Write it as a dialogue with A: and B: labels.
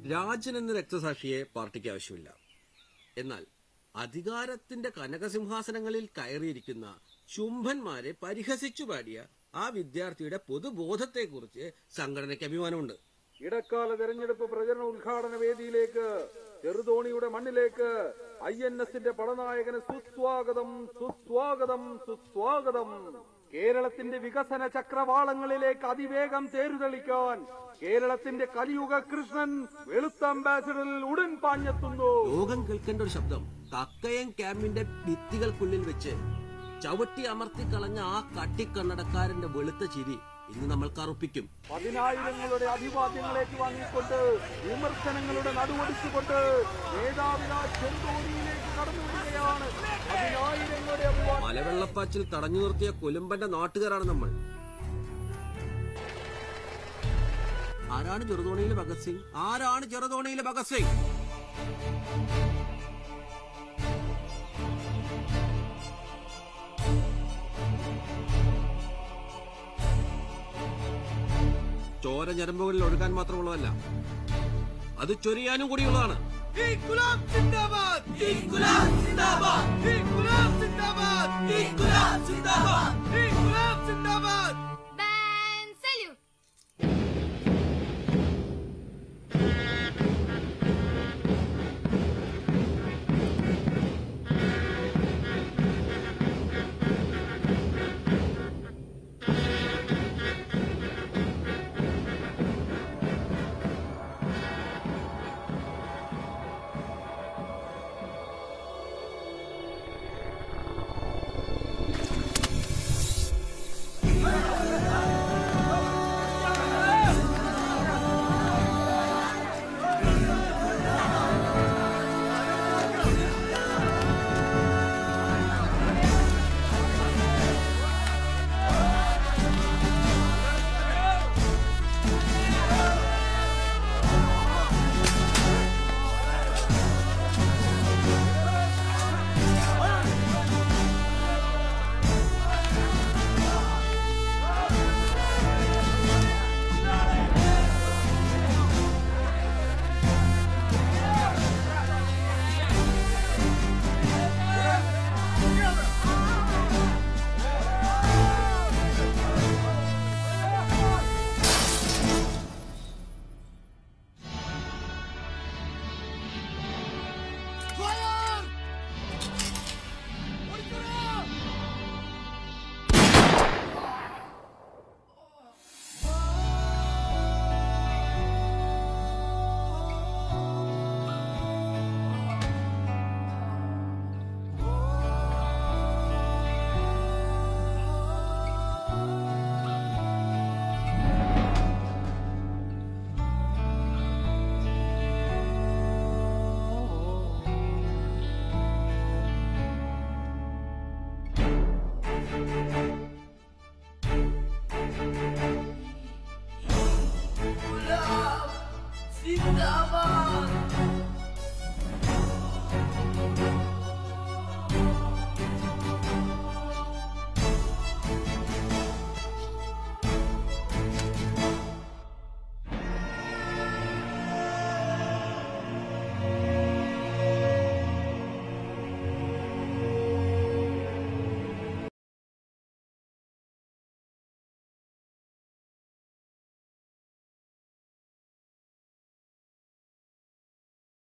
A: രാജൻ എന്ന രക്തസാക്ഷിയെ പാർട്ടിക്ക് ആവശ്യമില്ല എന്നാൽ അധികാരത്തിന്റെ കനകസിംഹാസനങ്ങളിൽ കയറിയിരിക്കുന്ന ശുംഭന്മാരെ പരിഹസിച്ചു പാടിയ ആ വിദ്യാർത്ഥിയുടെ പൊതുബോധത്തെക്കുറിച്ച് സംഘടനയ്ക്ക് അഭിമാനമുണ്ട്
B: ഇടക്കാല തെരഞ്ഞെടുപ്പ് പ്രചരണ ഉദ്ഘാടന വേദിയിലേക്ക് ചെറുതോണിയുടെ മണ്ണിലേക്ക് ഐ എൻ എസിന്റെ പടനായകന് സുസ്വാഗതം സുസ്വാഗതം സുസ്വാഗതം കേരളത്തിന്റെ വികസന ചക്രവാളങ്ങളിലേക്ക് അതിവേഗം തേരുതെളിക്കാൻ കേരളത്തിന്റെ കലിയുഗ കൃഷ്ണൻ വെളുത്ത അംബാസിഡറിൽ ഉടൻ പാഞ്ഞെത്തുന്നു
A: ലോകം കേൾക്കേണ്ട ഒരു ശബ്ദം കക്കയം ക്യാമ്പിന്റെ ഭിത്തികൾക്കുള്ളിൽ വെച്ച് ചവിട്ടി അമർത്തി കളഞ്ഞ ആ കട്ടിക്കണ്ണടക്കാരന്റെ വെളുത്ത ചിരി ഇന്ന് നമ്മൾ കറുപ്പിക്കും
B: പതിനായിരങ്ങളുടെ അഭിവാദ്യങ്ങളേക്ക് വാങ്ങിക്കൊണ്ട് വിമർശനങ്ങളുടെ നടുവടിച്ചുകൊണ്ട് നേതാവിനാ ചെന്തോണിയിലേക്ക് കടന്നു വരികയാണ് പതിനായിരങ്ങളുടെ അഭിവാദ്യം
A: മലവെള്ളപ്പാച്ചിൽ തടഞ്ഞു നിർത്തിയ കൊലുമ്പന്റെ നാട്ടുകാരാണ് നമ്മൾ ആരാണ് ചെറുതോണിയിലെ ഭഗത് സിംഗ് ആരാണ് ചെറുതോണിയിലെ ഭഗത് സിംഗ് ചോര ഞരമ്പുകളിൽ ഒഴുകാൻ മാത്രമുള്ളതല്ല അത് ചൊരിയാനും കൂടിയുള്ളതാണ്
C: Ben salut
D: Zindabad!